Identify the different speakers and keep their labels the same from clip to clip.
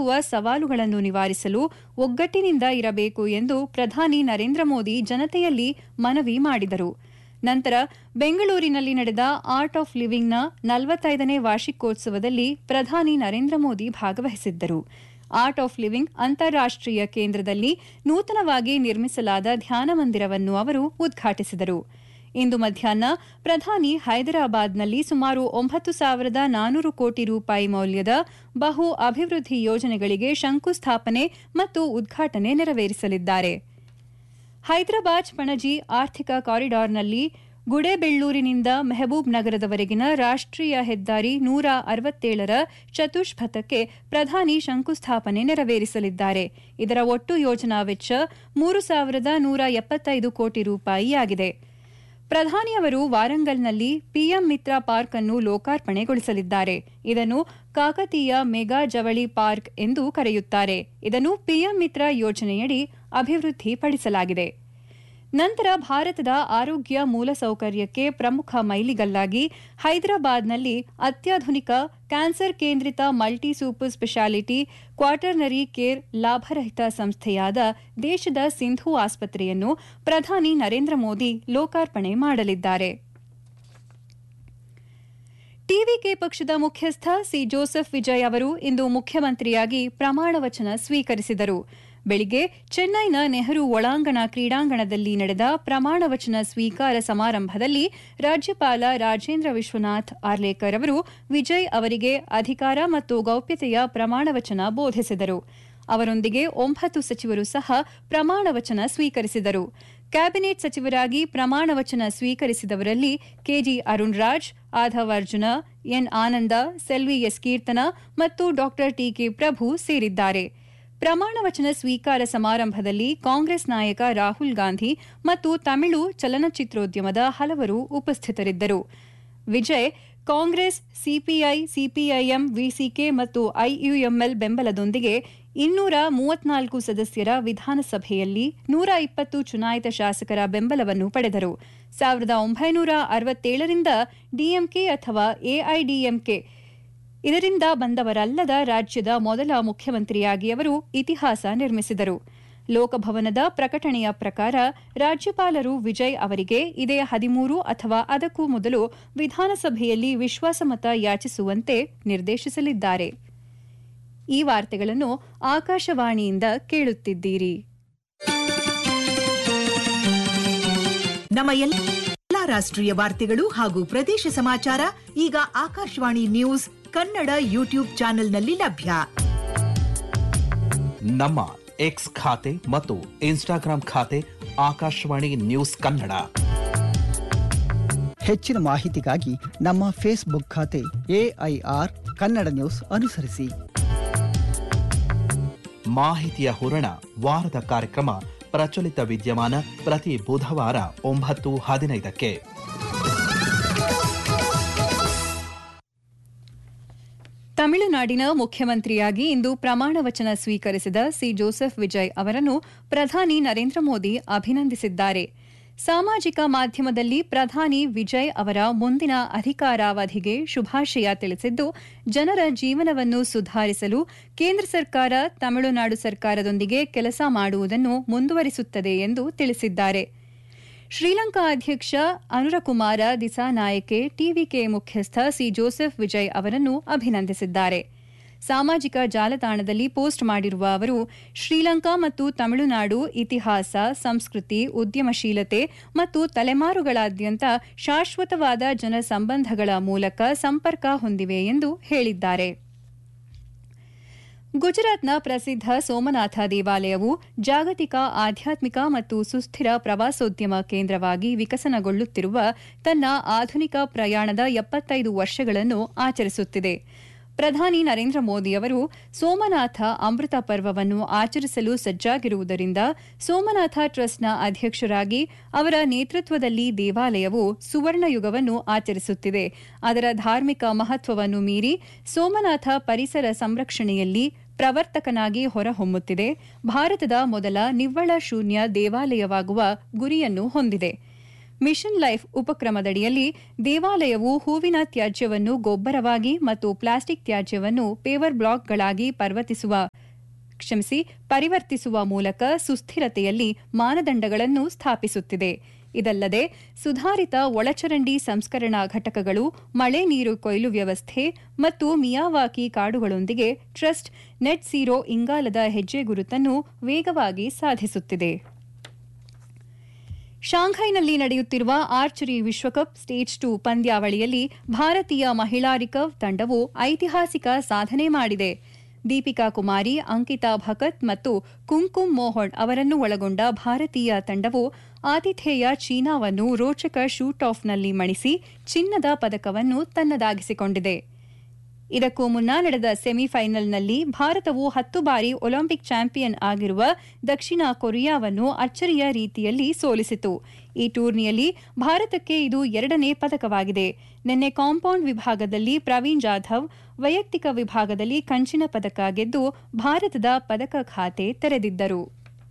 Speaker 1: ಎದುರಾಗುವ ಸವಾಲುಗಳನ್ನು ನಿವಾರಿಸಲು ಒಗ್ಗಟ್ಟಿನಿಂದ ಇರಬೇಕು ಎಂದು ಪ್ರಧಾನಿ ನರೇಂದ್ರ ಮೋದಿ ಜನತೆಯಲ್ಲಿ ಮನವಿ ಮಾಡಿದರು ನಂತರ ಬೆಂಗಳೂರಿನಲ್ಲಿ ನಡೆದ ಆರ್ಟ್ ಆಫ್ ಲಿವಿಂಗ್ನ ನಲವತ್ತೈದನೇ ವಾರ್ಷಿಕೋತ್ಸವದಲ್ಲಿ ಪ್ರಧಾನಿ ನರೇಂದ್ರ ಮೋದಿ ಭಾಗವಹಿಸಿದ್ದರು ಆರ್ಟ್ ಆಫ್ ಲಿವಿಂಗ್ ಅಂತಾರಾಷ್ಟೀಯ ಕೇಂದ್ರದಲ್ಲಿ ನೂತನವಾಗಿ ನಿರ್ಮಿಸಲಾದ ಧ್ಯಾನ ಮಂದಿರವನ್ನು ಅವರು ಉದ್ಘಾಟಿಸಿದರು ಇಂದು ಮಧ್ಯಾಹ್ನ ಪ್ರಧಾನಿ ಹೈದರಾಬಾದ್ನಲ್ಲಿ ಸುಮಾರು ಒಂಬತ್ತು ಸಾವಿರದ ನಾನೂರು ಕೋಟಿ ರೂಪಾಯಿ ಮೌಲ್ಯದ ಬಹು ಅಭಿವೃದ್ಧಿ ಯೋಜನೆಗಳಿಗೆ ಶಂಕುಸ್ಥಾಪನೆ ಮತ್ತು ಉದ್ಘಾಟನೆ ನೆರವೇರಿಸಲಿದ್ದಾರೆ ಹೈದರಾಬಾದ್ ಪಣಜಿ ಆರ್ಥಿಕ ಕಾರಿಡಾರ್ನಲ್ಲಿ ಗುಡೇಬೆಳ್ಳೂರಿನಿಂದ ಮೆಹಬೂಬ್ ನಗರದವರೆಗಿನ ರಾಷ್ಟ್ರೀಯ ಹೆದ್ದಾರಿ ನೂರ ಅರವತ್ತೇಳರ ಚತುಷ್ಪಥಕ್ಕೆ ಪ್ರಧಾನಿ ಶಂಕುಸ್ಥಾಪನೆ ನೆರವೇರಿಸಲಿದ್ದಾರೆ ಇದರ ಒಟ್ಟು ಯೋಜನಾ ವೆಚ್ಚ ಮೂರು ಸಾವಿರದ ನೂರ ಎಪ್ಪತ್ತೈದು ಕೋಟಿ ರೂಪಾಯಿಯಾಗಿದೆ ಪ್ರಧಾನಿಯವರು ವಾರಂಗಲ್ನಲ್ಲಿ ಪಿಎಂ ಮಿತ್ರ ಪಾರ್ಕ್ ಅನ್ನು ಲೋಕಾರ್ಪಣೆಗೊಳಿಸಲಿದ್ದಾರೆ ಇದನ್ನು ಕಾಕತೀಯ ಮೆಗಾ ಜವಳಿ ಪಾರ್ಕ್ ಎಂದು ಕರೆಯುತ್ತಾರೆ ಇದನ್ನು ಪಿಎಂ ಮಿತ್ರ ಯೋಜನೆಯಡಿ ಅಭಿವೃದ್ಧಿಪಡಿಸಲಾಗಿದೆ ನಂತರ ಭಾರತದ ಆರೋಗ್ಯ ಮೂಲಸೌಕರ್ಯಕ್ಕೆ ಪ್ರಮುಖ ಮೈಲಿಗಲ್ಲಾಗಿ ಹೈದರಾಬಾದ್ನಲ್ಲಿ ಅತ್ಯಾಧುನಿಕ ಕ್ಯಾನ್ಸರ್ ಕೇಂದ್ರಿತ multi super speciality quaternary care ಲಾಭರಹಿತ ಸಂಸ್ಥೆಯಾದ ದೇಶದ ಸಿಂಧು ಆಸ್ಪತ್ರೆಯನ್ನು ಪ್ರಧಾನಿ ನರೇಂದ್ರ ಮೋದಿ ಲೋಕಾರ್ಪಣೆ ಮಾಡಲಿದ್ದಾರೆ ಟಿವಿಕೆ ಪಕ್ಷದ ಮುಖ್ಯಸ್ಥ ಸಿ ಜೋಸೆಫ್ ವಿಜಯ್ ಅವರು ಇಂದು ಮುಖ್ಯಮಂತ್ರಿಯಾಗಿ ಪ್ರಮಾಣ ವಚನ ಸ್ವೀಕರಿಸಿದರು ಬೆಳಿಗ್ಗೆ ಚೆನ್ನೈನ ನೆಹರು ಒಳಾಂಗಣ ಕ್ರೀಡಾಂಗಣದಲ್ಲಿ ನಡೆದ ಪ್ರಮಾಣ ವಚನ ಸ್ವೀಕಾರ ಸಮಾರಂಭದಲ್ಲಿ ರಾಜ್ಯಪಾಲ ರಾಜೇಂದ್ರ ವಿಶ್ವನಾಥ್ ಆರ್ಲೇಕರ್ ಅವರು ವಿಜಯ್ ಅವರಿಗೆ ಅಧಿಕಾರ ಮತ್ತು ಗೌಪ್ಯತೆಯ ಪ್ರಮಾಣ ವಚನ ಬೋಧಿಸಿದರು ಅವರೊಂದಿಗೆ ಒಂಬತ್ತು ಸಚಿವರು ಸಹ ಪ್ರಮಾಣ ವಚನ ಸ್ವೀಕರಿಸಿದರು ಕ್ಯಾಬಿನೆಟ್ ಸಚಿವರಾಗಿ ಪ್ರಮಾಣ ವಚನ ಸ್ವೀಕರಿಸಿದವರಲ್ಲಿ KG Arun Raj Aadhav Arjuna N Ananda Selvi S Keerthana ಮತ್ತು ಡಾ ಟಿಕೆ ಪ್ರಭು ಸೇರಿದ್ದಾರೆ ಪ್ರಮಾಣ ವಚನ ಸ್ವೀಕಾರ ಸಮಾರಂಭದಲ್ಲಿ ಕಾಂಗ್ರೆಸ್ ನಾಯಕ ರಾಹುಲ್ ಗಾಂಧಿ ಮತ್ತು ತಮಿಳು ಚಲನಚಿತ್ರೋದ್ಯಮದ ಹಲವರು ಉಪಸ್ಥಿತರಿದ್ದರು Vijay Congress CPI CPIM VCK ಮತ್ತು ಐಯುಎಂಎಲ್ ಬೆಂಬಲದೊಂದಿಗೆ ಇನ್ನೂರ ಮೂವತ್ನಾಲ್ಕು ಸದಸ್ಯರ ವಿಧಾನಸಭೆಯಲ್ಲಿ ನೂರ ಇಪ್ಪತ್ತು ಚುನಾಯಿತ ಶಾಸಕರ ಬೆಂಬಲವನ್ನು ಪಡೆದರು ಸಾವಿರದ ಒಂಬೈನೂರ ಅರವತ್ತೇಳರಿಂದ ಡಿಎಂಕೆ ಅಥವಾ ಎಐಡಿಎಂಕೆ ಇದರಿಂದ ಬಂದವರಲ್ಲದ ರಾಜ್ಯದ ಮೊದಲ ಮುಖ್ಯಮಂತ್ರಿಯಾಗಿ ಅವರು ಇತಿಹಾಸ ನಿರ್ಮಿಸಿದರು ಲೋಕಭವನದ ಪ್ರಕಟಣೆಯ ಪ್ರಕಾರ ರಾಜ್ಯಪಾಲರು ವಿಜಯ್ ಅವರಿಗೆ ಇದೇ ಹದಿಮೂರು ಅಥವಾ ಅದಕ್ಕೂ ಮೊದಲು ವಿಧಾನಸಭೆಯಲ್ಲಿ ವಿಶ್ವಾಸಮತ ಯಾಚಿಸುವಂತೆ ನಿರ್ದೇಶಿಸಲಿದ್ದಾರೆ ಈ ವಾರ್ತೆಗಳನ್ನು ಆಕಾಶವಾಣಿಯಿಂದ ಕೇಳುತ್ತಿದ್ದೀರಿ
Speaker 2: ನಮ್ಮ ಎಲ್ಲಾ ರಾಷ್ಟ್ರೀಯ ವಾರ್ತೆಗಳು ಹಾಗೂ ಪ್ರದೇಶ ಸಮಾಚಾರ ಈಗ ಆಕಾಶವಾಣಿ ನ್ಯೂಸ್ ಕನ್ನಡ ಯೂಟ್ಯೂಬ್ ಚಾನೆಲ್ನಲ್ಲಿ ಲಭ್ಯ
Speaker 3: ನಮ್ಮ ಎಕ್ಸ್ ಖಾತೆ ಮತ್ತು ಇನ್ಸ್ಟಾಗ್ರಾಂ ಖಾತೆ ಆಕಾಶವಾಣಿ ನ್ಯೂಸ್ ಕನ್ನಡ
Speaker 4: ಹೆಚ್ಚಿನ ಮಾಹಿತಿಗಾಗಿ ನಮ್ಮ ಫೇಸ್ಬುಕ್ ಖಾತೆ ಎಐಆರ್ ಕನ್ನಡ ನ್ಯೂಸ್ ಅನುಸರಿಸಿ
Speaker 3: ಮಾಹಿತಿಯ ಹೂರಣ ವಾರದ ಕಾರ್ಯಕ್ರಮ ಪ್ರಚಲಿತ ವಿದ್ಯಮಾನ ಪ್ರತಿ ಬುಧವಾರ ಒಂಬತ್ತು ಹದಿನೈದಕ್ಕೆ
Speaker 1: ತಮಿಳುನಾಡಿನ ಮುಖ್ಯಮಂತ್ರಿಯಾಗಿ ಇಂದು ಪ್ರಮಾಣ ವಚನ ಸ್ವೀಕರಿಸಿದ ಸಿ ಜೋಸೆಫ್ ವಿಜಯ್ ಅವರನ್ನು ಪ್ರಧಾನಿ ನರೇಂದ್ರ ಮೋದಿ ಅಭಿನಂದಿಸಿದ್ದಾರೆ ಸಾಮಾಜಿಕ ಮಾಧ್ಯಮದಲ್ಲಿ ಪ್ರಧಾನಿ ವಿಜಯ್ ಅವರ ಮುಂದಿನ ಅಧಿಕಾರಾವಧಿಗೆ ಶುಭಾಶಯ ತಿಳಿಸಿದ್ದು ಜನರ ಜೀವನವನ್ನು ಸುಧಾರಿಸಲು ಕೇಂದ್ರ ಸರ್ಕಾರ ತಮಿಳುನಾಡು ಸರ್ಕಾರದೊಂದಿಗೆ ಕೆಲಸ ಮಾಡುವುದನ್ನು ಮುಂದುವರಿಸುತ್ತದೆ ಎಂದು ತಿಳಿಸಿದ್ದಾರೆ ಶ್ರೀಲಂಕಾ ಅಧ್ಯಕ್ಷ ಅನುರಕುಮಾರ ದಿಸಾನಾಯಕೆ ಟಿವಿಕೆ ಮುಖ್ಯಸ್ಥ ಸಿ ಜೋಸೆಫ್ ವಿಜಯ್ ಅವರನ್ನು ಅಭಿನಂದಿಸಿದ್ದಾರೆ ಸಾಮಾಜಿಕ ಜಾಲತಾಣದಲ್ಲಿ ಪೋಸ್ಟ್ ಮಾಡಿರುವ ಅವರು ಶ್ರೀಲಂಕಾ ಮತ್ತು ತಮಿಳುನಾಡು ಇತಿಹಾಸ ಸಂಸ್ಕೃತಿ ಉದ್ಯಮಶೀಲತೆ ಮತ್ತು ತಲೆಮಾರುಗಳಾದ್ಯಂತ ಶಾಶ್ವತವಾದ ಜನಸಂಬಂಧಗಳ ಮೂಲಕ ಸಂಪರ್ಕ ಹೊಂದಿವೆ ಎಂದು ಹೇಳಿದ್ದಾರೆ ಗುಜರಾತ್ನ ಪ್ರಸಿದ್ಧ ಸೋಮನಾಥ ದೇವಾಲಯವು ಜಾಗತಿಕ ಆಧ್ಯಾತ್ಮಿಕ ಮತ್ತು ಸುಸ್ಥಿರ ಪ್ರವಾಸೋದ್ಯಮ ಕೇಂದ್ರವಾಗಿ ವಿಕಸನಗೊಳ್ಳುತ್ತಿರುವ ತನ್ನ ಆಧುನಿಕ ಪ್ರಯಾಣದ ಎಪ್ಪತ್ತೈದು ವರ್ಷಗಳನ್ನು ಆಚರಿಸುತ್ತಿದೆ ಪ್ರಧಾನಿ ನರೇಂದ್ರ ಮೋದಿ ಅವರು ಸೋಮನಾಥ ಅಮೃತ ಪರ್ವವನ್ನು ಆಚರಿಸಲು ಸಜ್ಜಾಗಿರುವುದರಿಂದ ಸೋಮನಾಥ ಟ್ರಸ್ಟ್ನ ಅಧ್ಯಕ್ಷರಾಗಿ ಅವರ ನೇತೃತ್ವದಲ್ಲಿ ದೇವಾಲಯವು ಸುವರ್ಣಯುಗವನ್ನು ಆಚರಿಸುತ್ತಿದೆ ಅದರ ಧಾರ್ಮಿಕ ಮಹತ್ವವನ್ನು ಮೀರಿ ಸೋಮನಾಥ ಪರಿಸರ ಸಂರಕ್ಷಣೆಯಲ್ಲಿ ಪ್ರವರ್ತಕನಾಗಿ ಹೊರಹೊಮ್ಮುತ್ತಿದೆ ಭಾರತದ ಮೊದಲ ನಿವ್ವಳ ಶೂನ್ಯ ದೇವಾಲಯವಾಗುವ ಗುರಿಯನ್ನು ಹೊಂದಿದೆ ಮಿಷನ್ ಲೈಫ್ ಉಪಕ್ರಮದಡಿಯಲ್ಲಿ ದೇವಾಲಯವು ಹೂವಿನ ತ್ಯಾಜ್ಯವನ್ನು ಗೊಬ್ಬರವಾಗಿ ಮತ್ತು ಪ್ಲಾಸ್ಟಿಕ್ ತ್ಯಾಜ್ಯವನ್ನು ಪೇವರ್ ಬ್ಲಾಕ್ಗಳಾಗಿ ಪರ್ವತಿಸುವ ಕ್ಷಮಿಸಿ ಪರಿವರ್ತಿಸುವ ಮೂಲಕ ಸುಸ್ಥಿರತೆಯಲ್ಲಿ ಮಾನದಂಡಗಳನ್ನು ಸ್ಥಾಪಿಸುತ್ತಿದೆ ಇದಲ್ಲದೆ ಸುಧಾರಿತ ಒಳಚರಂಡಿ ಸಂಸ್ಕರಣಾ ಘಟಕಗಳು ಮಳೆ ನೀರು ಕೊಯ್ಲು ವ್ಯವಸ್ಥೆ ಮತ್ತು ಮಿಯಾವಾಕಿ ಕಾಡುಗಳೊಂದಿಗೆ ಟ್ರಸ್ಟ್ ನೆಟ್ ಝೀರೋ ಇಂಗಾಲದ ಹೆಜ್ಜೆ ಗುರುತನ್ನು ವೇಗವಾಗಿ ಸಾಧಿಸುತ್ತಿದೆ ಶಾಂಘೈನಲ್ಲಿ ನಡೆಯುತ್ತಿರುವ ಆರ್ಚರಿ ವಿಶ್ವಕಪ್ ಸ್ಟೇಜ್ ಟು ಪಂದ್ಯಾವಳಿಯಲ್ಲಿ ಭಾರತೀಯ ಮಹಿಳಾ ರಿಕರ್ವ್ ತಂಡವು ಐತಿಹಾಸಿಕ ಸಾಧನೆ ಮಾಡಿದೆ ದೀಪಿಕಾ ಕುಮಾರಿ ಅಂಕಿತಾ ಭಕತ್ ಮತ್ತು ಕುಂಕುಮ್ ಮೋಹನ್ ಅವರನ್ನು ಒಳಗೊಂಡ ಭಾರತೀಯ ತಂಡವು ಆತಿಥೇಯ ಚೀನಾವನ್ನು ರೋಚಕ ಶೂಟ್ ಆಫ್ನಲ್ಲಿ ಮಣಿಸಿ ಚಿನ್ನದ ಪದಕವನ್ನು ತನ್ನದಾಗಿಸಿಕೊಂಡಿದೆ ಇದಕ್ಕೂ ಮುನ್ನ ನಡೆದ ಸೆಮಿಫೈನಲ್ನಲ್ಲಿ ಭಾರತವು ಹತ್ತು ಬಾರಿ ಒಲಿಂಪಿಕ್ ಚಾಂಪಿಯನ್ ಆಗಿರುವ ದಕ್ಷಿಣ ಕೊರಿಯಾವನ್ನು ಅಚ್ಚರಿಯ ರೀತಿಯಲ್ಲಿ ಸೋಲಿಸಿತು ಈ ಟೂರ್ನಿಯಲ್ಲಿ ಭಾರತಕ್ಕೆ ಇದು ಎರಡನೇ ಪದಕವಾಗಿದೆ ನಿನ್ನೆ ಕಾಂಪೌಂಡ್ ವಿಭಾಗದಲ್ಲಿ ಪ್ರವೀಣ್ ಜಾಧವ್ ವೈಯಕ್ತಿಕ ವಿಭಾಗದಲ್ಲಿ ಕಂಚಿನ ಪದಕ ಗೆದ್ದು ಭಾರತದ ಪದಕ ಖಾತೆ ತೆರೆದಿದ್ದರು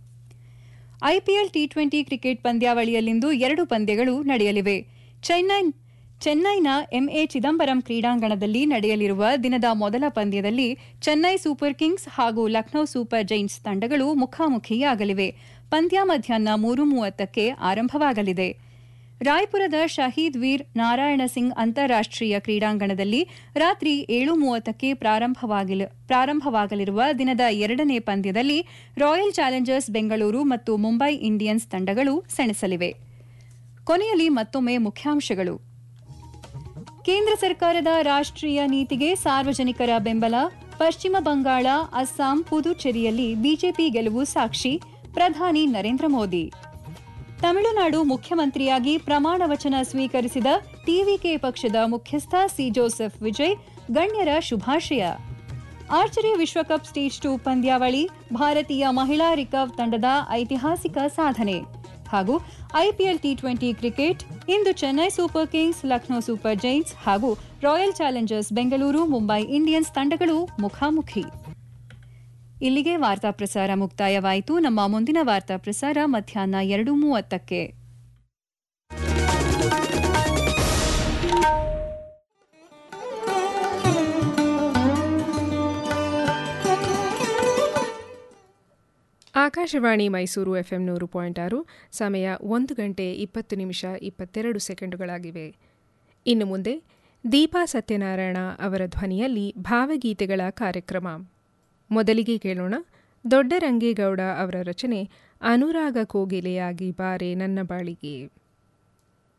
Speaker 1: ಐಪಿಎಲ್ ಟಿ ಟ್ವೆಂಟಿ ಕ್ರಿಕೆಟ್ ಪಂದ್ಯಾವಳಿಯಲ್ಲಿಂದು ಎರಡು ಪಂದ್ಯಗಳು ನಡೆಯಲಿವೆ ಚೆನ್ನೈ ಚೆನ್ನೈನ ಎಂಎ ಚಿದಂಬರಂ ಕ್ರೀಡಾಂಗಣದಲ್ಲಿ ನಡೆಯಲಿರುವ ದಿನದ ಮೊದಲ ಪಂದ್ಯದಲ್ಲಿ ಚೆನ್ನೈ ಸೂಪರ್ ಕಿಂಗ್ಸ್ ಹಾಗೂ ಲಖನೌ ಸೂಪರ್ ಜೈಂಟ್ಸ್ ತಂಡಗಳು ಮುಖಾಮುಖಿಯಾಗಲಿವೆ ಪಂದ್ಯ ಮಧ್ಯಾಹ್ನ ಮೂರು ಮೂವತ್ತಕ್ಕೆ ಆರಂಭವಾಗಲಿದೆ ರಾಯ್ಪುರದ ಶಹೀದ್ ವೀರ್ ನಾರಾಯಣ ಸಿಂಗ್ ಅಂತಾರಾಷ್ಟೀಯ ಕ್ರೀಡಾಂಗಣದಲ್ಲಿ ರಾತ್ರಿ ಏಳು ಮೂವತ್ತಕ್ಕೆ ಪ್ರಾರಂಭವಾಗಲಿರುವ ದಿನದ ಎರಡನೇ ಪಂದ್ಯದಲ್ಲಿ ರಾಯಲ್ ಚಾಲೆಂಜರ್ಸ್ ಬೆಂಗಳೂರು ಮತ್ತು ಮುಂಬೈ ಇಂಡಿಯನ್ಸ್ ತಂಡಗಳು ಸೆಣಸಲಿವೆ ಕೊನೆಯಲ್ಲಿ ಮತ್ತೊಮ್ಮೆ ಮುಖ್ಯಾಂಶಗಳು ಕೇಂದ್ರ ಸರ್ಕಾರದ ರಾಷ್ಟ್ರೀಯ ನೀತಿಗೆ ಸಾರ್ವಜನಿಕರ ಬೆಂಬಲ ಪಶ್ಚಿಮ ಬಂಗಾಳ ಅಸ್ಸಾಂ ಪುದುಚೇರಿಯಲ್ಲಿ ಬಿಜೆಪಿ ಗೆಲುವು ಸಾಕ್ಷಿ ಪ್ರಧಾನಿ ನರೇಂದ್ರ ಮೋದಿ ತಮಿಳುನಾಡು ಮುಖ್ಯಮಂತ್ರಿಯಾಗಿ ಪ್ರಮಾಣ ವಚನ ಸ್ವೀಕರಿಸಿದ ಟಿವಿಕೆ ಪಕ್ಷದ ಮುಖ್ಯಸ್ಥ ಸಿ ಜೋಸೆಫ್ ವಿಜಯ್ ಗಣ್ಯರ ಶುಭಾಶಯ ಆರ್ಚರಿ ವಿಶ್ವಕಪ್ ಸ್ಟೇಜ್ ಟು ಪಂದ್ಯಾವಳಿ ಭಾರತೀಯ ಮಹಿಳಾ ರಿಕರ್ವ್ ತಂಡದ ಐತಿಹಾಸಿಕ ಸಾಧನೆ ಹಾಗೂ ಐಪಿಎಲ್ ಟಿ ಟ್ವೆಂಟಿ ಕ್ರಿಕೆಟ್ ಇಂದು Chennai Super Kings Lucknow Super Giants ಹಾಗೂ Royal Challengers Bengaluru Mumbai Indians ತಂಡಗಳು ಮುಖಾಮುಖಿ ಇಲ್ಲಿಗೆ ವಾರ್ತಾ ಪ್ರಸಾರ ಮುಕ್ತಾಯವಾಯಿತು ನಮ್ಮ ಮುಂದಿನ ವಾರ್ತಾ ಪ್ರಸಾರ ಮಧ್ಯಾಹ್ನ ಎರಡು ಮೂವತ್ತಕ್ಕೆ
Speaker 5: ಆಕಾಶವಾಣಿ ಮೈಸೂರು ಎಫ್ಎಂ ನೂರು ಪಾಯಿಂಟ್ ಆರು ಸಮಯ ಒಂದು ಗಂಟೆ ಇಪ್ಪತ್ತು ನಿಮಿಷ ಇಪ್ಪತ್ತೆರಡು ಸೆಕೆಂಡುಗಳಾಗಿವೆ ಇನ್ನು ಮುಂದೆ ದೀಪಾ ಸತ್ಯನಾರಾಯಣ ಅವರ ಧ್ವನಿಯಲ್ಲಿ ಭಾವಗೀತೆಗಳ ಕಾರ್ಯಕ್ರಮ ಮೊದಲಿಗೆ ಕೇಳೋಣ ದೊಡ್ಡರಂಗೇಗೌಡ ಅವರ ರಚನೆ ಅನುರಾಗ ಕೋಗಿಲೆಯಾಗಿ ಬಾರೆ ನನ್ನ ಬಾಳಿಗೆ